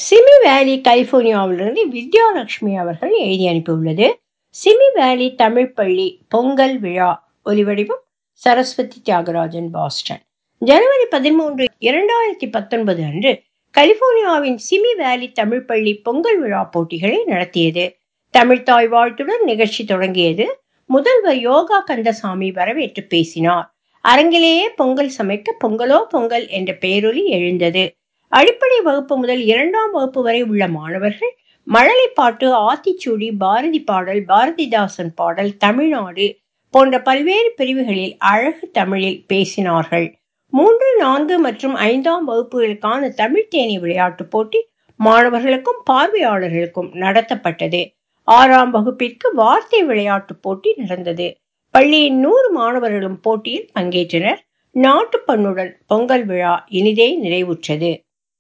சிமி வேலி கலிபோர்னியாவிலிருந்து வித்யாலட்சுமி அவர்கள் எழுதி அனுப்பியுள்ளது சிமி வேலி தமிழ் பள்ளி பொங்கல் விழா ஒலிவடிவம் சரஸ்வதி தியாகராஜன் பாஸ்டன் ஜனவரி பதிமூன்று இரண்டாயிரத்தி பத்தொன்பது அன்று கலிபோர்னியாவின் சிமி வேலி தமிழ் பள்ளி பொங்கல் விழா போட்டிகளை நடத்தியது தமிழ்தாய் வாழ்த்துடன் நிகழ்ச்சி தொடங்கியது முதல்வர் யோகா கந்தசாமி வரவேற்று பேசினார் அரங்கிலேயே பொங்கல் சமைக்க பொங்கலோ பொங்கல் என்ற பெயரொலி எழுந்தது அடிப்படை வகுப்பு முதல் இரண்டாம் வகுப்பு வரை உள்ள மாணவர்கள் மழலை பாட்டு ஆத்திச்சூடி பாரதி பாடல் பாரதிதாசன் பாடல் தமிழ்நாடு போன்ற பல்வேறு பிரிவுகளில் அழகு தமிழில் பேசினார்கள் மூன்று நான்கு மற்றும் ஐந்தாம் வகுப்புகளுக்கான தமிழ் தேனி விளையாட்டுப் போட்டி மாணவர்களுக்கும் பார்வையாளர்களுக்கும் நடத்தப்பட்டது ஆறாம் வகுப்பிற்கு வார்த்தை விளையாட்டுப் போட்டி நடந்தது பள்ளியின் நூறு மாணவர்களும் போட்டியில் பங்கேற்றனர் நாட்டுப்பண்ணுடன் பொங்கல் விழா இனிதே நிறைவுற்றது